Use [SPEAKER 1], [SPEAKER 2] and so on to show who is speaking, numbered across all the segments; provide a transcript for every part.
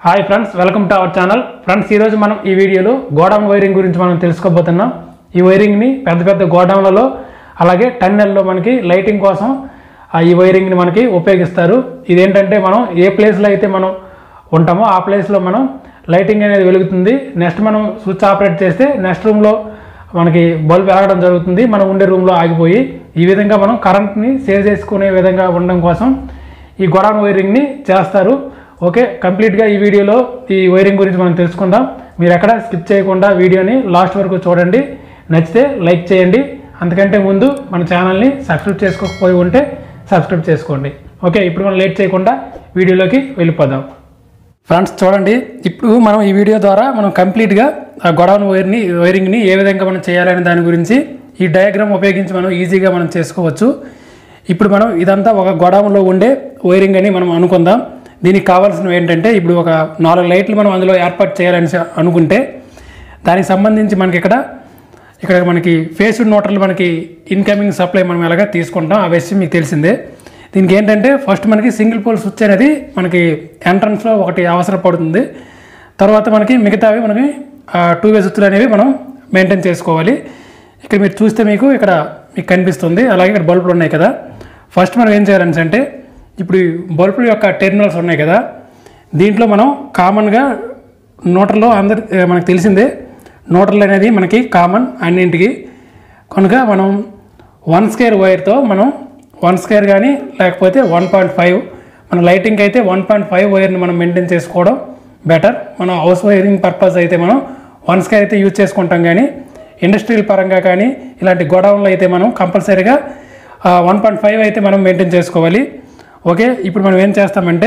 [SPEAKER 1] hi friends welcome to our channel friends ఈరోజు మనం ఈ వీడియోలో గోడౌన్ వైరింగ్ గురించి మనం తెలుసుకోబోతున్నాం ఈ వైరింగ్ని పెద్ద పెద్ద గోడౌన్లలో అలాగే టన్నెల్లో మనకి లైటింగ్ కోసం ఆ ఈ వైరింగ్ని మనకి ఉపయోగిస్తారు ఇదేంటంటే మనం ఏ ప్లేస్లో అయితే మనం ఉంటామో ఆ ప్లేస్లో మనం లైటింగ్ అనేది వెలుగుతుంది నెక్స్ట్ మనం స్విచ్ ఆపరేట్ చేస్తే నెక్స్ట్ రూమ్లో మనకి బల్బ్ వెలగడం జరుగుతుంది మనం ఉండే రూమ్లో ఆగిపోయి ఈ విధంగా మనం కరెంట్ని సేవ్ చేసుకునే విధంగా ఉండడం కోసం ఈ గొడౌన్ వైరింగ్ని చేస్తారు ఓకే కంప్లీట్గా ఈ వీడియోలో ఈ వైరింగ్ గురించి మనం తెలుసుకుందాం మీరు ఎక్కడ స్కిప్ చేయకుండా వీడియోని లాస్ట్ వరకు చూడండి నచ్చితే లైక్ చేయండి అంతకంటే ముందు మన ఛానల్ని సబ్స్క్రైబ్ చేసుకోకపోయి ఉంటే సబ్స్క్రైబ్ చేసుకోండి ఓకే ఇప్పుడు మనం లేట్ చేయకుండా వీడియోలోకి వెళ్ళిపోదాం ఫ్రెండ్స్ చూడండి ఇప్పుడు మనం ఈ వీడియో ద్వారా మనం కంప్లీట్గా ఆ గొడవన్ వైర్ని వైరింగ్ని ఏ విధంగా మనం చేయాలనే దాని గురించి ఈ డయాగ్రామ్ ఉపయోగించి మనం ఈజీగా మనం చేసుకోవచ్చు ఇప్పుడు మనం ఇదంతా ఒక గొడవంలో ఉండే వైరింగ్ అని మనం అనుకుందాం దీనికి కావాల్సినవి ఏంటంటే ఇప్పుడు ఒక నాలుగు లైట్లు మనం అందులో ఏర్పాటు చేయాలని స- అనుకుంటే దానికి సంబంధించి మనకి ఇక్కడ ఇక్కడ మనకి ఫేస్డ్ నోటర్లు మనకి ఇన్కమింగ్ సప్లై మనం ఎలాగా తీసుకుంటాం ఆ విషయం మీకు తెలిసిందే దీనికి ఏంటంటే ఫస్ట్ మనకి సింగిల్ పోల్ స్విచ్ అనేది మనకి ఎంట్రన్స్లో ఒకటి అవసరపడుతుంది తర్వాత మనకి మిగతావి మనకి టూ వే స్విచ్లు అనేవి మనం మెయింటైన్ చేసుకోవాలి ఇక్కడ మీరు చూస్తే మీకు ఇక్కడ మీకు కనిపిస్తుంది అలాగే ఇక్కడ బల్బులు ఉన్నాయి కదా ఫస్ట్ మనం ఏం చేయాలని అంటే ఇప్పుడు ఈ బల్బుల యొక్క టెర్మినల్స్ ఉన్నాయి కదా దీంట్లో మనం కామన్గా నోటర్లో అందరి మనకు తెలిసిందే నోటర్లు అనేది మనకి కామన్ అన్నింటికి కనుక మనం వన్ స్క్వేర్ వైర్తో మనం వన్ స్క్వేర్ కానీ లేకపోతే వన్ పాయింట్ ఫైవ్ మన లైటింగ్కి అయితే వన్ పాయింట్ ఫైవ్ వైర్ని మనం మెయింటైన్ చేసుకోవడం బెటర్ మన హౌస్ వైరింగ్ పర్పస్ అయితే మనం వన్ స్క్వేర్ అయితే యూజ్ చేసుకుంటాం కానీ ఇండస్ట్రియల్ పరంగా కానీ ఇలాంటి గోడౌన్లో అయితే మనం కంపల్సరీగా వన్ పాయింట్ ఫైవ్ అయితే మనం మెయింటైన్ చేసుకోవాలి ఓకే ఇప్పుడు మనం ఏం చేస్తామంటే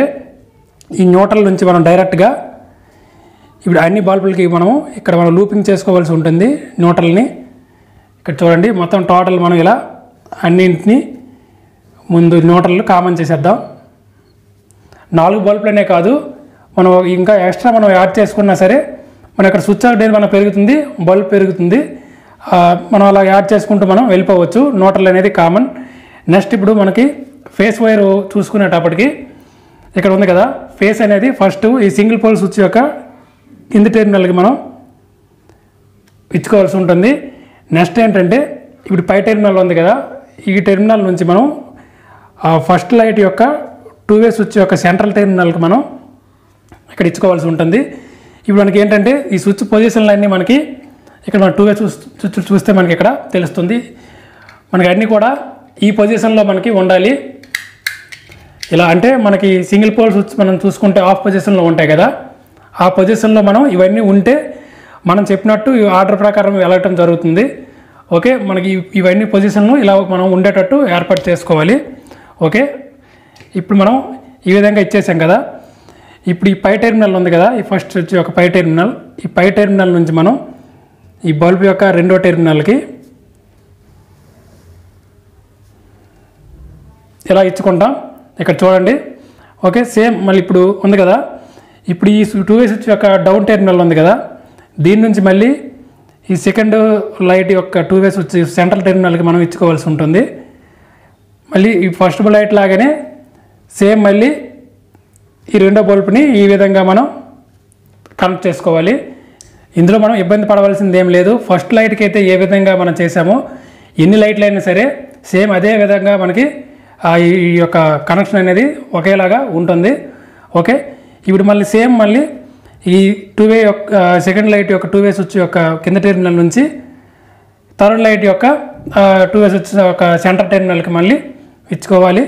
[SPEAKER 1] ఈ న్యూట్రల్ నుంచి మనం డైరెక్ట్గా ఇప్పుడు అన్ని బల్బులకి మనము ఇక్కడ మనం లూపింగ్ చేసుకోవాల్సి ఉంటుంది న్యూట్రల్ని ఇక్కడ చూడండి మొత్తం టోటల్ మనం ఇలా అన్నింటినీ ముందు న్యూట్రల్ కామన్ చేసేద్దాం నాలుగు బల్బులనే కాదు మనం ఇంకా ఎక్స్ట్రా మనం యాడ్ చేసుకున్నా సరే మన ఇక్కడ స్విచ్ ఆఫ్ డేట్ మనం పెరుగుతుంది బల్బ్ పెరుగుతుంది ఆ, మనం అలా యాడ్ చేసుకుంటూ మనం వెళ్ళిపోవచ్చు నోటర్లు అనేది కామన్ నెక్స్ట్ ఇప్పుడు మనకి ఫేస్ వైర్ చూసుకునేటప్పటికి ఇక్కడ ఉంది కదా ఫేస్ అనేది ఫస్ట్ ఈ సింగిల్ పోల్ స్విచ్ యొక్క కింది టెర్మినల్కి మనం ఇచ్చుకోవాల్సి ఉంటుంది నెక్స్ట్ ఏంటంటే ఇప్పుడు పై టెర్మినల్ ఉంది కదా ఈ టెర్మినల్ నుంచి మనం ఆ ఫస్ట్ లైట్ యొక్క టూ వే స్విచ్ యొక్క సెంట్రల్ టెర్మినల్కి మనం ఇక్కడ ఇచ్చుకోవాల్సి ఉంటుంది ఇప్పుడు మనకి ఏంటంటే ఈ స్విచ్ పొజిషన్లు అన్నీ మనకి ఇక్కడ మన టూ వే స్విచ్ చూస్తే మనకి ఇక్కడ తెలుస్తుంది మనకి అన్నీ కూడా ఈ పొజిషన్లో మనకి ఉండాలి ఇలా అంటే మనకి సింగిల్ పోల్ స్విచ్ మనం చూసుకుంటే ఆఫ్ పొజిషన్లో ఉంటాయి కదా ఆ పొజిషన్లో మనం ఇవన్నీ ఉంటే మనం చెప్పినట్టు ఈ ఆర్డర్ ప్రకారం వెళ్ళటం జరుగుతుంది ఓకే మనకి ఇ- ఇవన్నీ పొజిషన్లు ఇలా మనం ఉండేటట్టు ఏర్పాటు చేసుకోవాలి ఓకే ఇప్పుడు మనం ఈ విధంగా ఇచ్చేసాం కదా ఇప్పుడు ఈ పై టెర్మినల్ ఉంది కదా ఈ ఫస్ట్ వచ్చి ఒక పై టెర్మినల్ ఈ పై టెర్మినల్ నుంచి మనం ఈ బల్బ్ యొక్క రెండో టెర్మినల్కి ఇలా ఇచ్చుకుంటాం ఇక్కడ చూడండి ఓకే సేమ్ మళ్ళీ ఇప్పుడు ఉంది కదా ఇప్పుడు ఈ టూ వే స్విచ్ యొక్క డౌన్ టెర్మినల్ ఉంది కదా దీని నుంచి మళ్ళీ ఈ సెకండ్ లైట్ యొక్క టూ వే స్విచ్ సెంట్రల్ టెర్మినల్కి మనం ఇచ్చుకోవాల్సి ఉంటుంది మళ్ళీ ఈ ఫస్ట్ లైట్ లాగానే సేమ్ మళ్ళీ ఈ రెండో బల్బుని ఈ విధంగా మనం కనెక్ట్ చేసుకోవాలి ఇందులో మనం ఇబ్బంది పడవలసింది ఏం లేదు ఫస్ట్ లైట్కి అయితే ఏ విధంగా మనం చేసామో ఎన్ని లైట్లు అయినా సరే సేమ్ అదే విధంగా మనకి ఆ ఈ ఈ యొక్క కనెక్షన్ అనేది ఒకేలాగా ఉంటుంది ఓకే ఇప్పుడు మళ్ళీ సేమ్ మళ్ళీ ఈ టూ వే యొక్క సెకండ్ లైట్ యొక్క టూ వే స్విచ్ యొక్క కింద టెర్మినల్ నుంచి థర్డ్ లైట్ యొక్క టూ వే స్విచ్ యొక్క సెంటర్ టెర్మినల్కి మళ్ళీ ఇచ్చుకోవాలి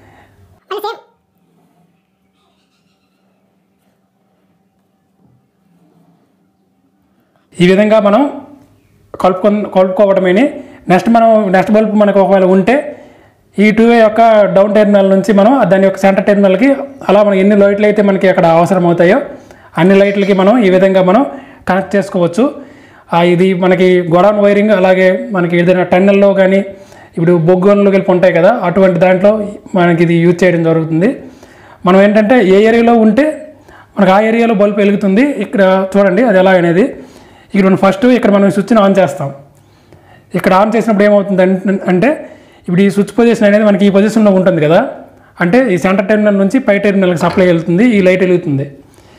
[SPEAKER 1] ఈ విధంగా మనం కలుపుకొ కలుపుకోవడమేని నెక్స్ట్ మనం నెక్స్ట్ బల్బ్ మనకు ఒకవేళ ఉంటే ఈ టూ వే యొక్క డౌన్ టెర్మినల్ నుంచి మనం దాని యొక్క సెంటర్ టెర్మినల్కి అలా మనం ఎన్ని లైట్లు అయితే మనకి అక్కడ అవసరం అవుతాయో అన్ని లైట్లకి మనం ఈ విధంగా మనం కనెక్ట్ చేసుకోవచ్చు ఆ, ఇది మనకి గోడౌన్ వైరింగ్ అలాగే మనకి ఏదైనా టన్నెల్లో కానీ ఇప్పుడు బొగ్గోన్లోకి వెళ్ళి ఉంటాయి కదా అటువంటి దాంట్లో మనకి ఇది యూజ్ చేయడం జరుగుతుంది మనం ఏంటంటే ఏ ఏరియాలో ఉంటే మనకు ఆ ఏరియాలో బల్బ్ వెలుగుతుంది ఇక్కడ చూడండి అది ఎలా అనేది ఇక్కడ మనం ఫస్ట్ ఇక్కడ మనం స్విచ్ని ఆన్ చేస్తాం ఇక్కడ ఆన్ చేసినప్పుడు ఏమవుతుంది అంటే- అంటే ఇప్పుడు ఈ స్విచ్ పొజిషన్ అనేది మనకి ఈ పొజిషన్లో ఉంటుంది కదా అంటే ఈ సెంటర్ టెర్మినల్ నుంచి పై టెర్మినల్కి సప్లై వెళ్తుంది ఈ లైట్ వెలుగుతుంది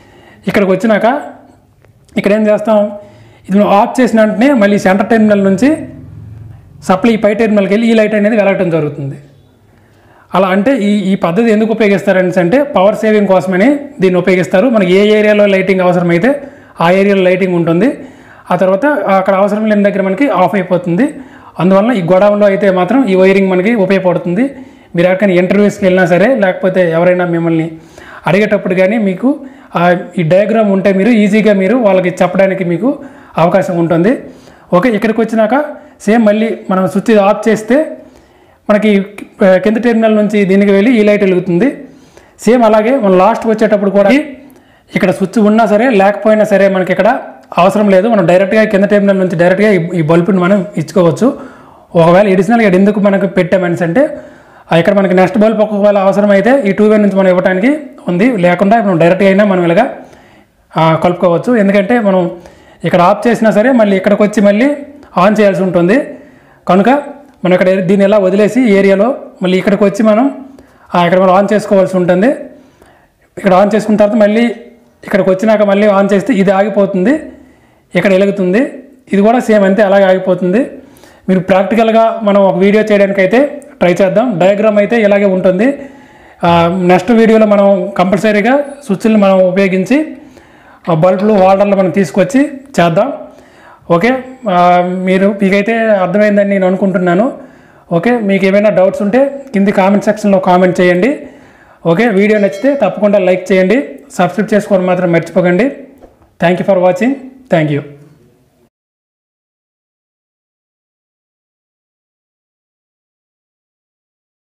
[SPEAKER 1] ఇక్కడికి వచ్చినాక ఇక్కడ ఏం చేస్తాం ఇది మనం ఆఫ్ చేసిన వెంటనే మళ్ళీ సెంటర్ టెర్మినల్ నుంచి సప్లై ఈ పై టెర్మినల్కి వెళ్ళి ఈ లైట్ అనేది వెలగటం జరుగుతుంది అలా అంటే ఈ ఈ పద్ధతి ఎందుకు ఉపయోగిస్తారని అంటే పవర్ సేవింగ్ కోసమని దీన్ని ఉపయోగిస్తారు మనకి ఏ ఏరియాలో లైటింగ్ అవసరమైతే ఆ ఏరియాలో లైటింగ్ ఉంటుంది ఆ తర్వాత అక్కడ అవసరం లేని దగ్గర మనకి ఆఫ్ అయిపోతుంది అందువలన ఈ గొడవలో అయితే మాత్రం ఈ వైరింగ్ మనకి ఉపయోగపడుతుంది మీరు ఎక్కడికైనా ఇంటర్వ్యూస్కి వెళ్ళినా సరే లేకపోతే ఎవరైనా మిమ్మల్ని అడిగేటప్పుడు కానీ మీకు ఆ ఈ డయాగ్రామ్ ఉంటే మీరు ఈజీగా మీరు వాళ్ళకి చెప్పడానికి మీకు అవకాశం ఉంటుంది ఓకే ఇక్కడికి వచ్చినాక సేమ్ మళ్ళీ మనం స్విచ్ ఆఫ్ చేస్తే మనకి ఆ, కింద టెర్మినల్ నుంచి దీనికి వెళ్ళి ఈ లైట్ వెలుగుతుంది సేమ్ అలాగే మనం లాస్ట్కి వచ్చేటప్పుడు కూడా ఇక్కడ స్విచ్ ఉన్నా సరే లేకపోయినా సరే మనకి ఇక్కడ అవసరం లేదు మనం డైరెక్ట్గా కింద టెర్మినల్ నుంచి డైరెక్ట్గా ఈ- ఈ బల్బుని మనం ఇచ్చుకోవచ్చు ఒకవేళ ఎడిషనల్గా ఇక్కడ ఎందుకు మనకు పెట్టామని అంటే ఆ, ఇక్కడ మనకి నెక్స్ట్ బల్బ్ ఒకవేళ అవసరమైతే ఈ టూ వే నుంచి మనం ఇవ్వడానికి ఉంది లేకుండా మనం డైరెక్ట్గా అయినా మనం ఇలాగా ఆ, కలుపుకోవచ్చు ఎందుకంటే మనం ఇక్కడ ఆఫ్ చేసినా సరే మళ్ళీ ఇక్కడికి వచ్చి మళ్ళీ ఆన్ చేయాల్సి ఉంటుంది కనుక మనం ఇక్కడ దీన్ని ఎలా వదిలేసి ఈ ఏరియాలో మళ్ళీ ఇక్కడికి వచ్చి మనం ఆ, ఇక్కడ మనం ఆన్ చేసుకోవాల్సి ఉంటుంది ఇక్కడ ఆన్ చేసుకున్న తర్వాత మళ్ళీ ఇక్కడికి వచ్చినాక మళ్ళీ ఆన్ చేస్తే ఇది ఆగిపోతుంది ఇక్కడ వెలుగుతుంది ఇది కూడా సేమ్ అంతే అలాగే ఆగిపోతుంది మీరు ప్రాక్టికల్గా మనం ఒక వీడియో చేయడానికి అయితే ట్రై చేద్దాం డయాగ్రామ్ అయితే ఇలాగే ఉంటుంది నెక్స్ట్ వీడియోలో మనం కంపల్సరీగా స్విచ్లు మనం ఉపయోగించి ఆ బల్బులు హోల్డర్లు మనం తీసుకొచ్చి చేద్దాం ఓకే ఆ, మీరు మీకైతే అర్థమైందని నేను అనుకుంటున్నాను ఓకే మీకు ఏమైనా డౌట్స్ ఉంటే కింది కామెంట్ సెక్షన్లో కామెంట్ చేయండి ఓకే వీడియో నచ్చితే తప్పకుండా లైక్ చేయండి సబ్స్క్రైబ్ చేసుకోవడం మాత్రం మర్చిపోకండి thank you for watching thank you